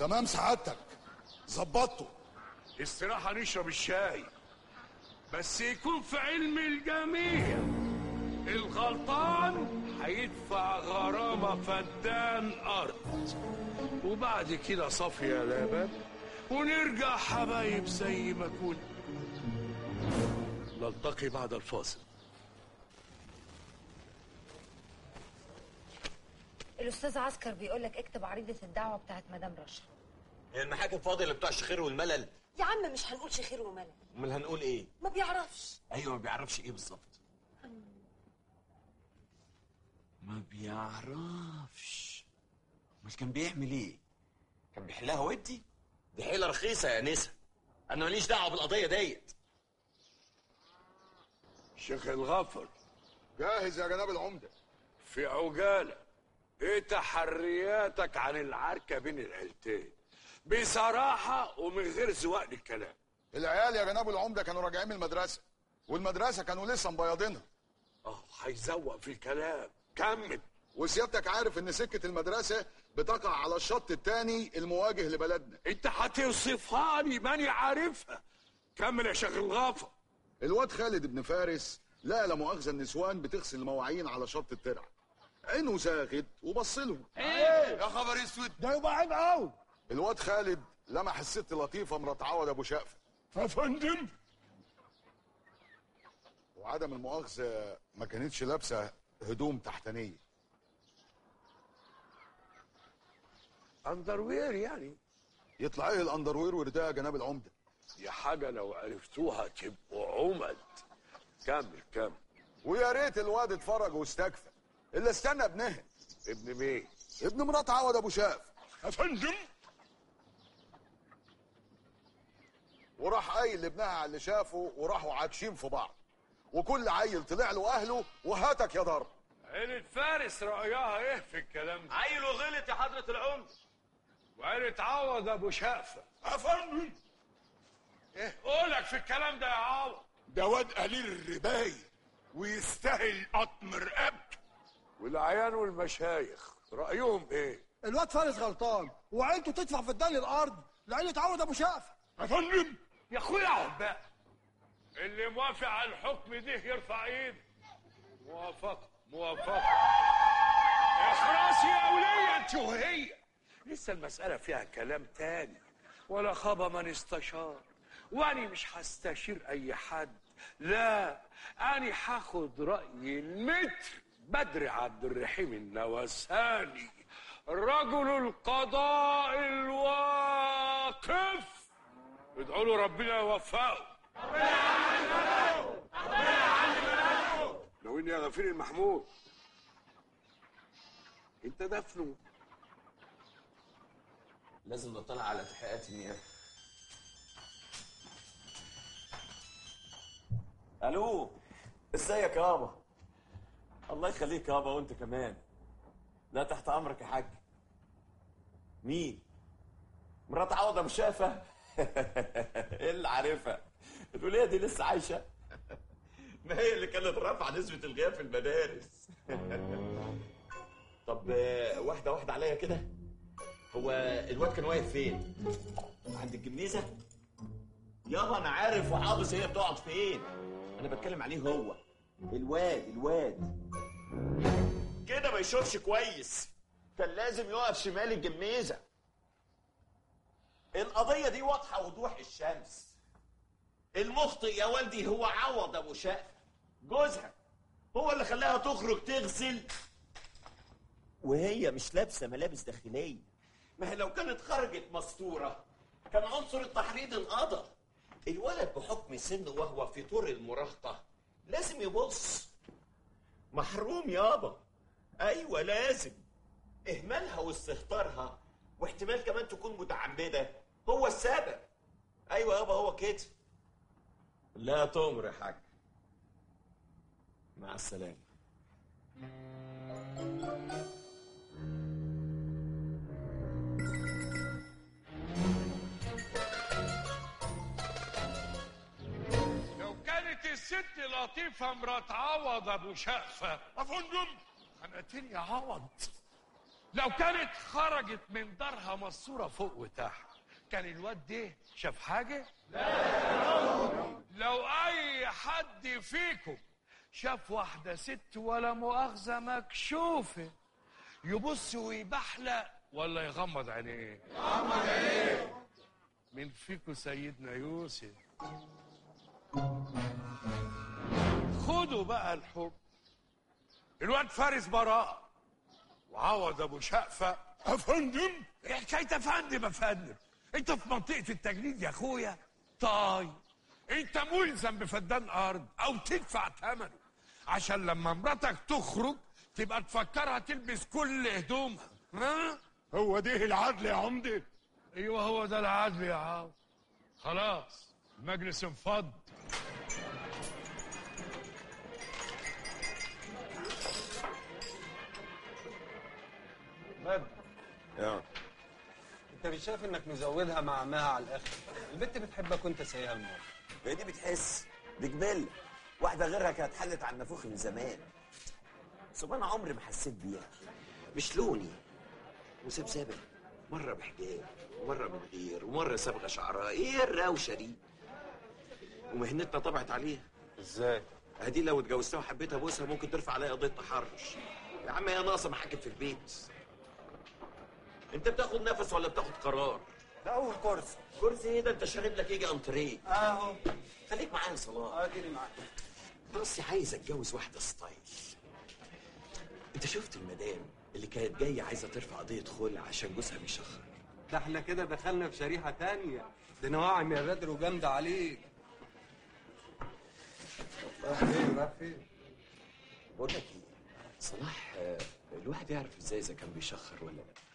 تمام سعادتك ظبطته استراحة نشرب الشاي بس يكون في علم الجميع الغلطان هيدفع غرامة فدان أرض وبعد كده صافية لبن ونرجع حبايب زي ما كنا نلتقي بعد الفاصل الاستاذ عسكر بيقول لك اكتب عريضه الدعوه بتاعت مدام رشا هي المحاكم فاضيه اللي بتوع الشخير والملل يا عم مش هنقول شخير وملل امال هنقول ايه ما بيعرفش ايوه ما بيعرفش ايه بالظبط ما بيعرفش امال كان بيعمل ايه كان بيحلها ودي دي حيله رخيصه يا نسا انا ماليش دعوه بالقضيه ديت شيخ الغفر جاهز يا جناب العمده في عجالة ايه تحرياتك عن العركة بين العيلتين بصراحة ومن غير زواق للكلام العيال يا جناب العمده كانوا راجعين من المدرسه والمدرسه كانوا لسه مبيضينها اه هيزوق في الكلام كمل وسيادتك عارف ان سكه المدرسه بتقع على الشط الثاني المواجه لبلدنا انت هتوصفها لي ماني عارفها كمل يا شيخ الغفر الواد خالد بن فارس لقى لا مؤاخذه النسوان بتغسل المواعين على شط الترع عينه زاغت وبص لهم يا خبر اسود ده يبقى عيب قوي الواد خالد لمح الست لطيفه مرات عوض ابو شقفه يا فندم وعدم المؤاخذه ما كانتش لابسه هدوم تحتانيه اندروير يعني يطلع ايه الاندروير ورداء يا جناب العمده دي حاجة لو عرفتوها تبقوا عمد كمل كمل ويا ريت الواد اتفرج واستكفى الا استنى ابنها ابن مين ابن مرات عوض ابو شاف يا فندم وراح قايل لابنها على اللي شافه وراحوا عاكشين في بعض وكل عيل طلع له اهله وهاتك يا ضرب عيلة فارس رأيها ايه في الكلام ده عيل وغلط يا حضره العمده وعيلة عوض ابو شقفة يا فندم ايه قولك في الكلام ده يا عوض ده واد قليل الرباية ويستاهل قطم رقبته والعيان والمشايخ رأيهم ايه الواد فارس غلطان وعيلته تدفع في الدن الارض لعيلة عوض ابو شقفه يا فندم يا اخويا اقعد بقى اللي موافق على الحكم ده يرفع ايده موافقة موافقة اخلاص يا اولية انت وهي لسه المسألة فيها كلام تاني ولا خاب من استشار واني مش هستشير اي حد لا اني هاخد رأي المتر بدر عبد الرحيم النواساني رجل القضاء الواقف ادعوا له ربنا يوفقه لو اني يا غفير المحمود انت دفنه لازم نطلع على تحقيقات النيابه الو ازيك يابا الله يخليك يابا وانت كمان لا تحت امرك يا حاج مين مرات عوض ابو شافه ايه اللي عارفها الوليه دي لسه عايشه ما هي اللي كانت رافعه نسبه الغياب في المدارس طب آه، واحده واحده عليا كده هو الواد كان واقف فين عند الجميزه يابا انا عارف وحافظ هي بتقعد فين انا بتكلم عليه هو الواد الواد كده ما يشوفش كويس كان لازم يقف شمال الجميزه القضيه دي واضحه وضوح الشمس المخطئ يا والدي هو عوض ابو شقف جوزها هو اللي خلاها تخرج تغسل وهي مش لابسه ملابس داخليه ما هي لو كانت خرجت مستوره كان عنصر التحريض انقضى الولد بحكم سنه وهو في طور المراهقه لازم يبص محروم يابا ايوه لازم اهمالها واستهتارها واحتمال كمان تكون متعمده هو السبب ايوه يابا هو كده لا تؤمر يا حاج مع السلامه لو كانت الست لطيفة مرات عوض ابو شقفة يا فندم خنقتني يا عوض لو كانت خرجت من دارها مصورة فوق وتحت كان الواد ده شاف حاجة؟ لا لو أي حد فيكم شاف واحدة ست ولا مؤاخذة مكشوفة يبص ويبحلق ولا يغمض عينيه؟ يغمض عينيه مين فيكم سيدنا يوسف؟ خدوا بقى الحب الواد فارس براء وعوض ابو شقفه افندم ايه حكايه يا فندم يا فندم انت في منطقه التجنيد يا اخويا طيب انت ملزم بفدان ارض او تدفع ثمنه عشان لما مراتك تخرج تبقى تفكرها تلبس كل هدومها ها هو ده العدل يا عمده ايوه هو ده العدل يا عاو خلاص المجلس انفض بدر يا انت مش شايف انك مزودها مع عمها على الاخر البنت بتحبك وانت سايقها الموت هي دي بتحس دي جبلة واحدة غيرها كانت حلت على النافوخ من زمان بس انا عمري ما حسيت بيها مش لوني وسبسبة مرة بحجاب ومرة من غير ومرة صبغة شعرها ايه الروشة دي ومهنتنا طبعت عليها ازاي هدي لو اتجوزتها وحبيتها ابوسها ممكن ترفع عليا قضية تحرش يا عم هي ناقصة محاكم في البيت انت بتاخد نفس ولا بتاخد قرار ده اول كورس كرسي ايه ده انت شارب لك يجي انتريه اهو خليك معايا يا صلاح اديني معاك بصي عايز اتجوز واحده ستايل انت شفت المدام اللي كانت جايه عايزه ترفع قضيه خلع عشان جوزها بيشخر ده احنا كده دخلنا في شريحه تانية ده نواعم يا بدر وجامده عليك رايح فين رايح فين بقول لك ايه صلاح آه، الواحد يعرف ازاي اذا كان بيشخر ولا لا